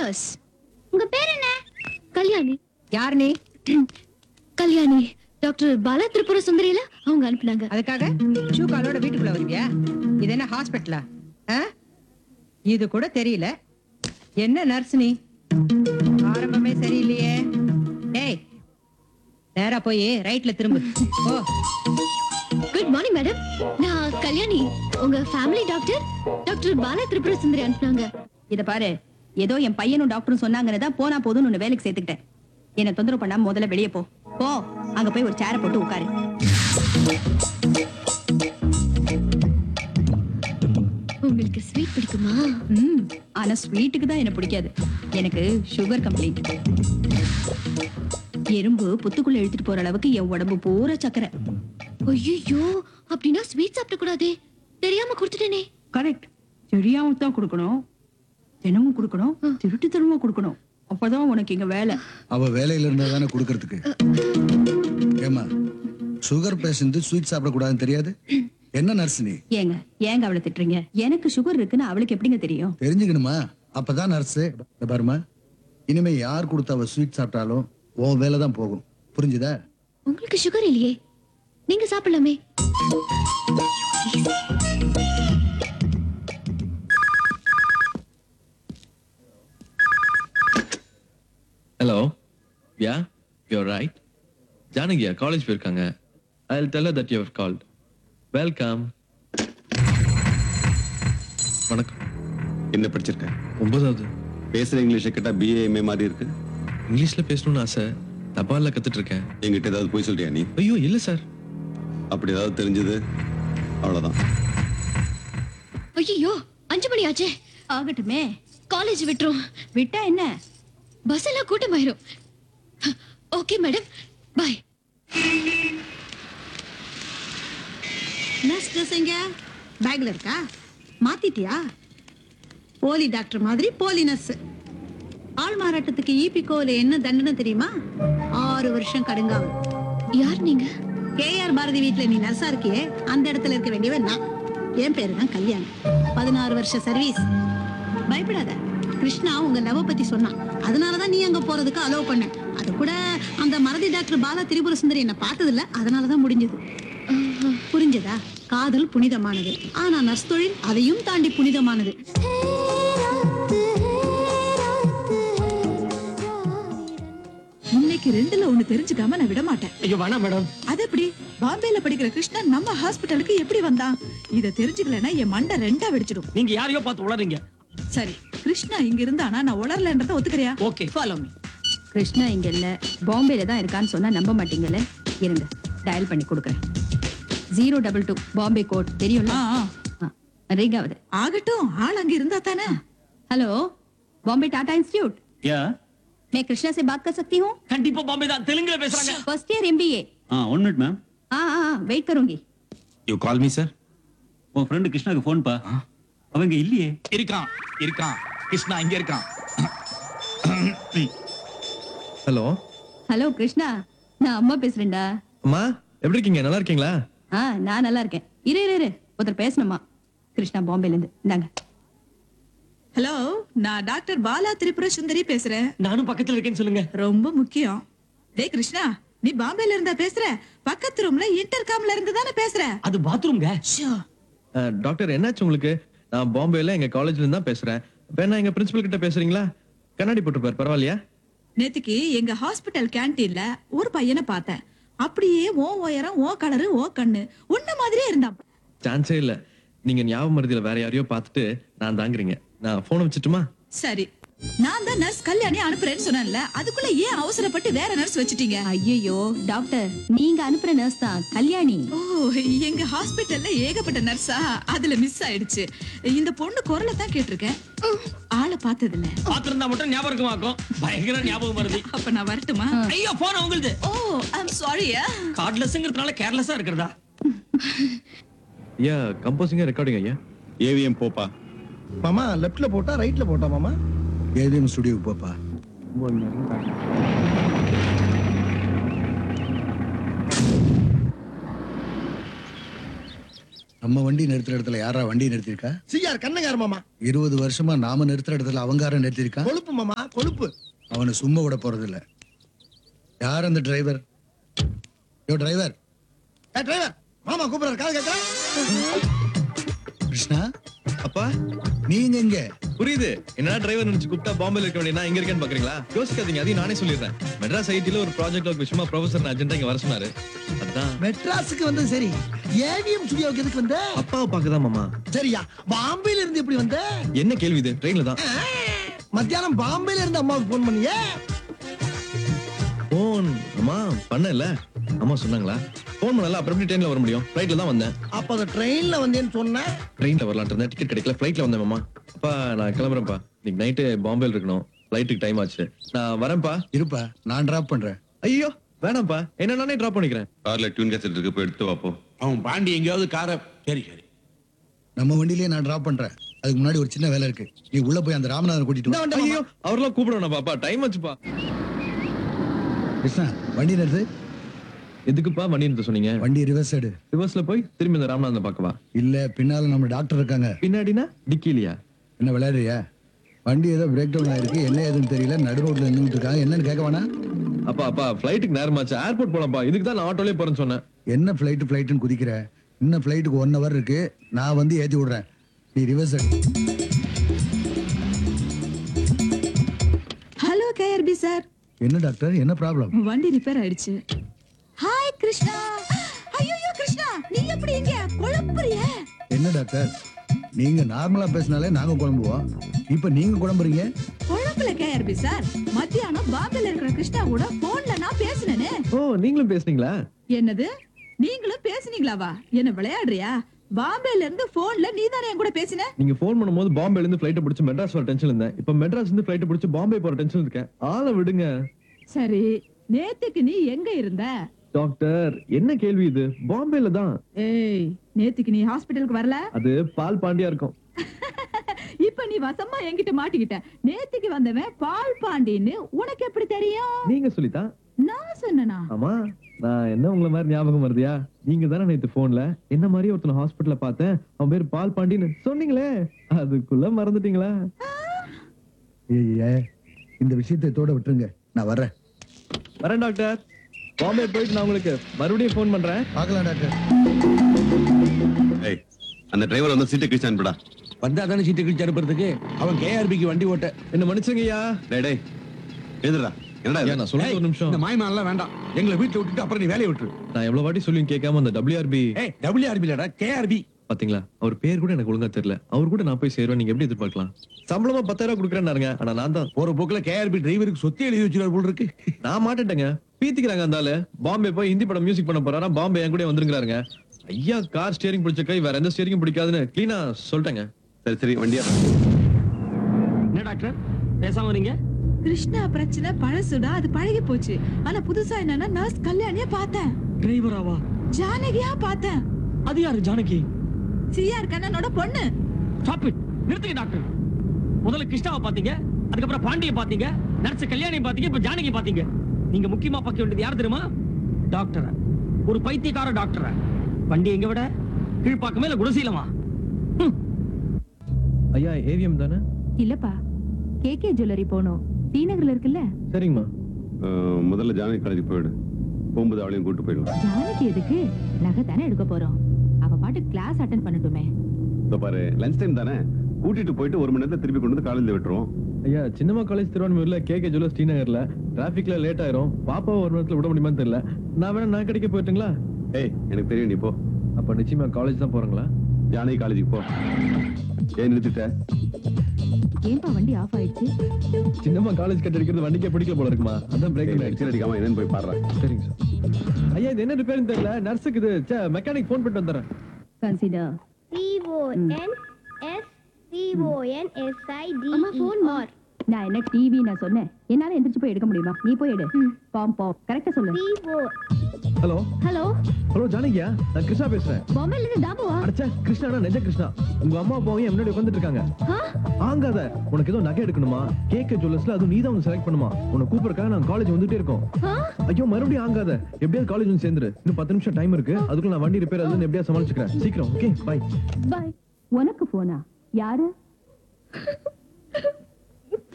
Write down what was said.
Nurse உங்க பேர் என்ன கல்யாணி யார் நீ கல்யாணி டாக்டர் பாலா திரிபுர சுந்தரியில அவங்க அனுப்புனாங்க அதுக்காக ஷூ காலோட வீட்டுக்குள்ள வருவியா இது என்ன ஹாஸ்பிட்டலா இது கூட தெரியல என்ன நர்ஸ் நீ ஆரம்பமே சரியில்லையே டேய் நேரா போய் ரைட்ல திரும்பு ஓ குட் மார்னிங் மேடம் நான் கல்யாணி உங்க family doctor doctor Bala Tripura Sundari அனுப்புனாங்க இத பாரு ஏதோ என் பையனும் டாக்டரும் சொன்னாங்கன்னு போனா போதும்னு உன்னை வேலைக்கு சேர்த்துக்கிட்டேன் என்ன தொந்தரவு பண்ணாம முதல்ல வெளியே போ போ அங்க போய் ஒரு சேரை போட்டு உட்காரு உங்களுக்கு ஸ்வீட் பிடிக்குமா ம் ஆனா ஸ்வீட்டுக்கு தான் என்ன பிடிக்காது எனக்கு சுகர் கம்ப்ளைண்ட் எறும்பு புத்துக்குள்ள இழுத்துட்டு போற அளவுக்கு என் உடம்பு பூரா சக்கரை ஐயோ அப்படின்னா ஸ்வீட் சாப்பிட கூடாதே தெரியாம கொடுத்துட்டேனே கரெக்ட் தெரியாம தான் கொடுக்கணும் தினமும் கொடுக்கணும் திருட்டு தனமும் கொடுக்கணும் அப்பதான் உனக்கு இங்க வேலை அவ வேலையில இருந்தா தானே கொடுக்கறதுக்கு ஏமா சுகர் பேஷண்ட் ஸ்வீட் சாப்பிடக்கூடாதுன்னு தெரியாது என்ன நர்ஸ் நீ ஏங்க ஏங்க அவளை திட்டுறீங்க எனக்கு சுகர் இருக்குன்னு அவளுக்கு எப்படிங்க தெரியும் தெரிஞ்சுக்கணுமா அப்பதான் நர்ஸ் பாருமா இனிமே யார் கொடுத்த அவ ஸ்வீட் சாப்பிட்டாலும் உன் வேலை தான் போகும் புரிஞ்சுதா உங்களுக்கு சுகர் இல்லையே நீங்க சாப்பிடலாமே ஹலோ யா யூர் ரைட் ஜானகியா காலேஜ் போயிருக்காங்க I will tell that you're called welcome வணக்கம் என்ன படிச்சிருக்க ஒன்பதாவது பேசுற இங்கிலீஷை கேட்டா பிஏ எம்ஏ மாதிரி இருக்கு இங்கிலீஷ்ல பேசணும்னு ஆசை தபால்ல கத்துட்டு இருக்கேன் என்கிட்ட ஏதாவது போய் சொல்றியா நீ ஐயோ இல்ல சார் அப்படி ஏதாவது தெரிஞ்சது அவ்வளவுதான் ஐயோ அஞ்சு மணி ஆச்சே ஆகட்டுமே காலேஜ் விட்டுரும் விட்டா என்ன பஸ் எல்லாம் கூட்டமாயிரும் okay madam bye nurse dress எங்க பேக்ல இருக்கா மாத்திட்டியா போலி டாக்டர் மாதிரி போலி நர்ஸ் ஆள் மாறாட்டத்துக்கு ஈபிகோல என்ன தண்டனை தெரியுமா ஆறு வருஷம் கடுங்காவல் யார் நீங்க கேஆர் பாரதி வீட்ல நீ நர்ஸா இருக்கியே அந்த இடத்துல இருக்க வேண்டியவன் நான் என் பேரு தான் கல்யாணி பதினாறு வருஷ சர்வீஸ் பயப்படாத கிருஷ்ணா உங்க லவ பத்தி சொன்னான் அதனாலதான் நீ அங்க போறதுக்கு அலோவ் பண்ண அது கூட அந்த மறதி டாக்டர் பாலா திரிபுர சுந்தரி என்ன பார்த்ததில்ல அதனாலதான் முடிஞ்சது புரிஞ்சதா காதல் புனிதமானது ஆனா நர்ஸ் தொழில் அதையும் தாண்டி புனிதமானது இன்னைக்கு ரெண்டுல ஒண்ணு தெரிஞ்சுக்காம நான் விட மாட்டேன் ஐயோ வேணாம் மேடம் அது எப்படி பாம்பேல படிக்கிற கிருஷ்ணன் நம்ம ஹாஸ்பிட்டலுக்கு எப்படி வந்தான் இத தெரிஞ்சுக்கலன்னா என் மண்டை ரெண்டா வெடிச்சிடும் நீங்க யாரையோ பார்த்து உளறீங்க சரி கிருஷ்ணா இங்க இருந்தானா நான் உளரலன்றத ஒத்துக்கிறியா ஓகே ஃபாலோ மீ கிருஷ்ணா இங்க இல்ல பாம்பேல தான் இருக்கான்னு சொன்னா நம்ப மாட்டீங்கல்ல இருங்க டயல் பண்ணி கொடுக்குறேன் zero double two Bombay code தெரியும்ல ரிங் ஆகுது ஆகட்டும் ஆள் அங்க இருந்தா தானே hello Bombay Tata institute yeah मैं कृष्णा से बात कर सकती हूँ கண்டிப்பா பாம்பே தான் தெலுங்குல பேசுறாங்க फर्स्ट ईयर एमबीए ஆ ஒன் மினிட் மேம் हाँ हाँ हाँ वेट करूंगी யூ கால் மீ சார் உன் ஃப்ரெண்டு கிருஷ்ணாக்கு ஃபோன் பா அவங்க இல்லையே இருக்கான் இருக்கான் கிருஷ்ணா இங்க இருக்கான் ஹலோ ஹலோ கிருஷ்ணா நான் அம்மா பேசுறேன்டா அம்மா எப்படி இருக்கீங்க நல்லா இருக்கீங்களா ஆ நான் நல்லா இருக்கேன் இரு இரு இரு ஒருத்தர் பேசணுமா கிருஷ்ணா பாம்பேல இருந்து இந்தாங்க ஹலோ நான் டாக்டர் பாலா திரிபுர சுந்தரி பேசுறேன் நானும் பக்கத்துல இருக்கேன்னு சொல்லுங்க ரொம்ப முக்கியம் டேய் கிருஷ்ணா நீ பாம்பேல இருந்தா பேசுற பக்கத்து ரூம்ல இன்டர்காம்ல இருந்து தானே பேசுற அது பாத்ரூம்ங்க ஷோ அஹ், டாக்டர் என்னாச்சு உங்களுக்கு நான் பாம்பேல எங்க காலேஜ்ல இருந்து தான் பேசுறேன் வேணா எங்க பிரின்சிபல் கிட்ட பேசுறீங்களா கண்ணாடி போட்டுப்பாரு பரவாயில்லையா நேத்துக்கு எங்க ஹாஸ்பிட்டல் கேண்டீன்ல ஒரு பையனை பார்த்தேன் அப்படியே ஓ உயரம் ஓ கலரு ஓ கண்ணு உன்ன மாதிரியே இருந்தான் சான்ஸே இல்ல நீங்க ஞாபகம் மருதியில வேற யாரையோ பார்த்துட்டு நான் தாங்குறீங்க நான் போன் வச்சுட்டுமா சரி நான் தான் நர்ஸ் கல்யாணி அனுப்புறேன்னு சொன்னேன்ல அதுக்குள்ள ஏன் அவசரப்பட்டு வேற நர்ஸ் வச்சிட்டீங்க ஐயோ டாக்டர் நீங்க அனுப்புற நர்ஸ் தான் கல்யாணி ஓ எங்க ஹாஸ்பிட்டல்ல ஏகப்பட்ட நர்ஸா அதுல மிஸ் ஆயிடுச்சு இந்த பொண்ணு குரலை தான் கேட்டிருக்கேன் ஆளை பார்த்தது இல்ல பாத்திருந்தா மட்டும் ஞாபகம் இருக்குமாக்கும் பயங்கர ஞாபகம் வருது அப்ப நான் வரட்டுமா ஐயோ போன உங்களுது ஓ ஐம் சாரியா கார்ட்லெஸ்ங்கிறதுனால கேர்லெஸ்ஸா இருக்கிறதா ஐயா கம்போசிங்கா ரெக்கார்டிங் ஐயா ஏவிஎம் போப்பா மாமா லெஃப்ட்ல போட்டா ரைட்ல போட்டா மாமா ஏவிஎம் ஸ்டுடியோக்கு போப்பா நம்ம வண்டி நிறுத்துற இடத்துல யாரா வண்டி நிறுத்திருக்கா சிஆர் கண்ணகார மாமா இருபது வருஷமா நாம நிறுத்துற இடத்துல அவங்கார நிறுத்திருக்கான் கொழுப்பு மாமா கொழுப்பு அவனை சும்மா விட போறது இல்ல யார் அந்த டிரைவர் யோ டிரைவர் ஏ டிரைவர் மாமா கூப்பிடுறாரு கால் கேட்கறேன் கிருஷ்ணா அப்பா நீங்க எங்க புரியுது என்ன டிரைவர் நினைச்சு கூப்பிட்டா பாம்பேல இருக்க வேண்டிய நான் இங்க இருக்கேன்னு பாக்குறீங்களா யோசிக்காதீங்க அதையும் நானே சொல்லிடுறேன் மெட்ராஸ் ஐடில ஒரு ப்ராஜெக்ட் ஒர்க் விஷயமா ப்ரொஃபசர் அர்ஜென்டா இங்க வர சொன்னாரு அதான் மெட்ராஸுக்கு வந்து சரி ஏவிஎம் ஸ்டுடியோவுக்கு எதுக்கு வந்த அப்பாவை பார்க்கதான் மாமா சரியா பாம்பேல இருந்து எப்படி வந்த என்ன கேள்வி இது ட்ரெயின்ல தான் ஆ, மத்தியானம் பாம்பேல இருந்து அம்மாவுக்கு போன் பண்ணியே போன் அம்மா பண்ணல அம்மா சொன்னாங்களா போன் பண்ணல அப்புறம் எப்படி ட்ரெயின்ல வர முடியும் ஃபிளைட்ல தான் வந்தேன் அப்ப அந்த ட்ரெயின்ல வந்தேன்னு சொன்ன ட்ரெயின்ல வரலாம்னு இருந்தேன் டிக்கெட் கிடைக்கல ஃபிளைட்ல வந்தேன் மாமா அப்பா நான் கிளம்புறேன்ப்பா இன்னைக்கு நைட்டு பாம்பேல இருக்கணும் ஃபிளைட்டுக்கு டைம் ஆச்சு நான் வரேன்ப்பா இருப்பா நான் டிராப் பண்றேன் ஐயோ வேணாம்ப்பா என்ன நானே டிராப் பண்ணிக்கிறேன் கார்ல டியூன் கேசட் இருக்கு போய் எடுத்து வாப்போ அவன் பாண்டி எங்கேயாவது காரை சரி சரி நம்ம வண்டியிலேயே நான் டிராப் பண்றேன் அதுக்கு முன்னாடி ஒரு சின்ன வேலை இருக்கு நீ உள்ள போய் அந்த ராமநாதன் கூட்டிட்டு வா. ஐயோ அவர்லாம் கூப்பிடணும் பாப்பா டைம் ஆச்சுப்பா கிருஷ்ணா வண்டி நிறுத்து எதுக்குப்பா வண்டி நிறுத்த சொன்னீங்க வண்டி ரிவர்ஸ் எடு ரிவர்ஸ்ல போய் திரும்பி இந்த ராமநாதன் பார்க்கவா இல்ல பின்னால நம்ம டாக்டர் இருக்காங்க பின்னாடினா டிக்கிலியா என்ன விளையாடுறியா வண்டி ஏதோ பிரேக் டவுன் ஆயிருக்கு என்ன ஏதுன்னு தெரியல நடு ரோட்ல நின்னுட்டு இருக்காங்க என்னன்னு கேட்க வேணா அப்பா அப்பா ஃபிளைட்டுக்கு நேரமாச்சு ஏர்போர்ட் போலாம்ப்பா இதுக்கு தான் நான் ஆட்டோலயே போறேன்னு சொன்னேன் என்ன ஃபிளைட் ஃபிளைட்னு குதிக்கிற இன்னும் ஃபிளைட்டுக்கு ஒன் ஹவர் இருக்கு நான் வந்து ஏத்தி விடுறேன் நீ ரிவர்ஸ் எடு ஹலோ கேஆர்பி சார் என்ன டாக்டர் என்ன ப்ராப்ளம் வண்டி ரிப்பேர் ஆயிடுச்சு ஹாய் கிருஷ்ணா ஐயோ கிருஷ்ணா நீ எப்படி இங்க குழப்புறிய என்ன டாக்டர் நீங்க நார்மலா பேசினாலே நாங்க குழம்புவோம் இப்ப நீங்க குழம்புறீங்க குழம்புல கேஆர்பி சார் மத்தியானம் பாம்பேல இருக்கிற கிருஷ்ணா கூட போன்ல நான் பேசினேனே ஓ நீங்களும் பேசுனீங்களா என்னது நீங்களும் பேசுனீங்களாவா என்ன விளையாடுறியா பாம்பேல இருந்து போன்ல நீ தானே என் கூட பேசின நீங்க ஃபோன் பண்ணும்போது பாம்பேல இருந்து ஃபிளைட் பிடிச்சு மெட்ராஸ் வர டென்ஷன் இருந்தேன் இப்ப மெட்ராஸ் இருந்து ஃபிளைட் பிடிச்சு பாம்பே போற டென்ஷன் இருக்கேன் ஆளை விடுங்க சரி நேத்துக்கு நீ எங்க இருந்த டாக்டர் என்ன கேள்வி இது பாம்பேல தான் ஏய் நேத்துக்கு நீ ஹாஸ்பிடலுக்கு வரல அது பால் பாண்டியா இருக்கும் இப்ப நீ வசமா என்கிட்ட மாட்டிக்கிட்ட நேத்துக்கு வந்தவன் பால் பாண்டின்னு உனக்கு எப்படி தெரியும் நீங்க சொல்லித்தான் நான் சொன்னனா ஆமா நான் என்ன உங்களை மாதிரி ஞாபகம் வருதியா நீங்க தானே நேத்து போன்ல என்ன மாதிரி ஒருத்தன ஹாஸ்பிடல்ல பார்த்தேன் அவன் பேர் பால் பாண்டின்னு சொன்னீங்களே அதுக்குள்ள மறந்துட்டீங்களா ஏய்யே இந்த விஷயத்தை தோட விட்டுருங்க நான் வர்றேன் வரேன் டாக்டர் பாம்பே போயிட்டு நான் உங்களுக்கு மறுபடியும் ஃபோன் பண்றேன் பார்க்கலாம் டாக்டர் ஏய் அந்த டிரைவர் வந்து சீட்டை கிழிச்சு அனுப்புடா வந்தா தானே சீட்டை கிழிச்சு அனுப்புறதுக்கு அவன் கேஆர்பிக்கு வண்டி ஓட்ட என்ன மன்னிச்சுங்கய்யா டேய் டேய் எழுதுடா என்னடா ஐயா இது? நான் சொல்றது ஒரு நிமிஷம் இந்த மாயமாலாம் வேண்டாம் எங்களை வீட்டுல விட்டுட்டு அப்புறம் நீ வேலையை விட்டுரு நான் எவ்வளவு வாட்டி சொல்லி கேட்காம அந்த டபிள்யூஆர்பி ஏய் டபிள்யூஆர்பி இல்லடா கேஆர்பி பாத்தீங்களா அவர் பேர் கூட எனக்கு ஒழுங்கா தெரியல அவர் கூட நான் போய் சேருவேன் நீங்க எப்படி எதிர்பார்க்கலாம் சம்பளமா பத்தாயிரம் ரூபாய் கொடுக்குறேன்னாருங்க ஆனா நான் தான் போற போக்குல கேஆர்பி டிரைவருக்கு சொத்து எழுதி வச்சிருவார் போல இருக்கு நான் மாட்டேட்டேங்க பீத்திக்கிறாங்க அந்த ஆளு பாம்பே போய் ஹிந்தி படம் மியூசிக் பண்ண போறாரா பாம்பே என் கூட வந்துருங்கிறாருங்க ஐயா கார் ஸ்டியரிங் பிடிச்ச கை வேற எந்த ஸ்டியரிங் பிடிக்காதுன்னு கிளீனா சொல்லிட்டேங்க சரி சரி வண்டியா என்ன டாக்டர் பேசாம வரீங்க கிருஷ்ணா பிரச்சனை பழசுடா அது பழகி போச்சு ஆனா புதுசா என்னன்னா நர்ஸ் கல்யாணிய பார்த்தேன் டிரைவராவா ஜானகியா பார்த்தேன் அது யாரு ஜானகி சிஆர் கண்ணனோட பொண்ணு ஸ்டாப் இட் நிறுத்துங்க டாக்டர் முதல்ல கிருஷ்ணாவை பாத்தீங்க அதுக்கப்புறம் பாண்டிய பாத்தீங்க நர்ஸ் கல்யாணி பாத்தீங்க இப்ப ஜானகி பாத்தீங்க நீங்க முக்கியமா பார்க்க வேண்டியது யார் தெரியுமா டாக்டர் ஒரு பைத்தியக்கார டாக்டர் வண்டி எங்க விட கீழ்ப்பாக்கமே இல்ல குணசீலமா ஹம். ஐயா ஏவிஎம் தானே இல்லப்பா கேகே ஜுவல்லரி போனோம் டி நகர்ல இருக்குல்ல சரிங்கம்மா அஹ், முதல்ல ஜானகி காலேஜ் போயிடு போகும்போது அவளையும் கூட்டு போயிடலாம் ஜானகி எதுக்கு நகை தானே எடுக்க போறோம் அவ பாட்டு கிளாஸ் அட்டன் பண்ணட்டுமே இதோ பாரு லஞ்ச் டைம் தானே கூட்டிட்டு போயிட்டு ஒரு மணி நேரத்துல திருப்பி கொண்டு வந்து காலேஜ்ல விட்டுருவோம் ஐயா சின்னம்மா காலேஜ் திருவான்மையூர்ல கே கே ஜுவல்லர் ஸ்ரீநகர்ல டிராபிக்ல லேட் ஆயிரும் பாப்பாவை ஒரு நேரத்துல விட முடியுமான்னு தெரியல நான் வேணா நான் கிடைக்க போயிட்டுங்களா ஏய் எனக்கு தெரியும் நீ போ அப்ப நிச்சயமா காலேஜ் தான் போறீங்களா ஜானகி காலேஜுக்கு போ ஏன் நிறுத்திட்ட ஏன்பா வண்டி ஆஃப் ஆயிடுச்சு சின்னம்மா காலேஜ் கட் அடிக்கிறது வண்டிக்கே பிடிக்கல போல இருக்குமா அதான் பிரேக் ஏய், எக்ஸல் அடிக்காம என்னன்னு போய் பாடுறா சரிங்க சார் ஐயா இது என்ன ரிப்பேர்னு தெரியல நர்ஸுக்கு இது மெக்கானிக் ஃபோன் பண்ணிட்டு வந்துடுறேன் consider C O N S C O N S I D அம்மா, E phone மா. R நான் என்ன டிவி நான் சொன்னேன் என்னால எந்திரிச்சு போய் எடுக்க முடியுமா நீ போய் எடு பாம் பாம் கரெக்டா சொல்லு ஹலோ ஹலோ ஹலோ ஜானகியா நான் கிருஷ்ணா பேசுறேன் பாம்பேல இருந்து தாபுவா அடச்சே கிருஷ்ணா நெஜ கிருஷ்ணா உங்க அம்மா அப்பாவும் என் முன்னாடி உட்காந்துட்டு இருக்காங்க ஆங்காத உனக்கு ஏதோ நகை எடுக்கணுமா கேக்க ஜுவல்லர்ஸ்ல அதுவும் நீ தான் செலக்ட் பண்ணுமா உன்னை கூப்பிடறதுக்காக நாங்க காலேஜ் வந்துட்டே இருக்கோம் ஐயோ மறுபடியும் ஆங்காத எப்படியாவது காலேஜ் வந்து சேர்ந்துரு இன்னும் பத்து நிமிஷம் டைம் இருக்கு அதுக்குள்ள நான் வண்டி ரிப்பேர் ஆகுதுன்னு எப்படியா சமாளிச்சுக்கிறேன் சீக்கிரம் ஓகே பை உனக்கு போனா யாரு